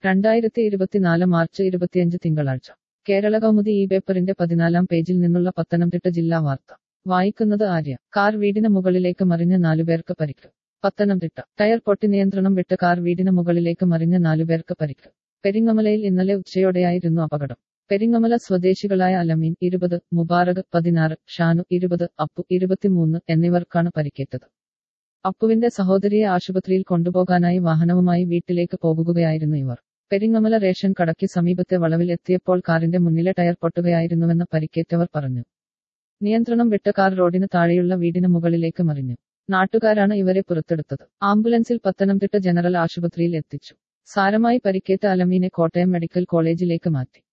രണ്ടായിരത്തി ഇരുപത്തിനാല് മാർച്ച് ഇരുപത്തിയഞ്ച് തിങ്കളാഴ്ച കേരള കൗമുദി ഈ പേപ്പറിന്റെ പതിനാലാം പേജിൽ നിന്നുള്ള പത്തനംതിട്ട ജില്ലാ വാർത്ത വായിക്കുന്നത് ആര്യ കാർ വീടിന് മുകളിലേക്ക് മറിഞ്ഞ് നാലുപേർക്ക് പരിക്ക് പത്തനംതിട്ട ടയർ പൊട്ടി നിയന്ത്രണം വിട്ട് കാർ വീടിന് മുകളിലേക്ക് മറിഞ്ഞ് നാലുപേർക്ക് പരിക്ക് പെരിങ്ങമലയിൽ ഇന്നലെ ഉച്ചയോടെയായിരുന്നു അപകടം പെരിങ്ങമല സ്വദേശികളായ അലമീൻ ഇരുപത് മുബാറക് പതിനാറ് ഷാനു ഇരുപത് അപ്പു ഇരുപത്തിമൂന്ന് എന്നിവർക്കാണ് പരിക്കേറ്റത് അപ്പുവിന്റെ സഹോദരിയെ ആശുപത്രിയിൽ കൊണ്ടുപോകാനായി വാഹനവുമായി വീട്ടിലേക്ക് പോകുകയായിരുന്നു ഇവർ പെരിങ്ങമല റേഷൻ കടയ്ക്ക് സമീപത്തെ വളവിൽ എത്തിയപ്പോൾ കാറിന്റെ മുന്നിലെ ടയർ പൊട്ടുകയായിരുന്നുവെന്ന് പരിക്കേറ്റവർ പറഞ്ഞു നിയന്ത്രണം വിട്ട കാർ റോഡിന് താഴെയുള്ള വീടിന് മുകളിലേക്ക് മറിഞ്ഞു നാട്ടുകാരാണ് ഇവരെ പുറത്തെടുത്തത് ആംബുലൻസിൽ പത്തനംതിട്ട ജനറൽ ആശുപത്രിയിൽ എത്തിച്ചു സാരമായി പരിക്കേറ്റ അലമീനെ കോട്ടയം മെഡിക്കൽ കോളേജിലേക്ക് മാറ്റി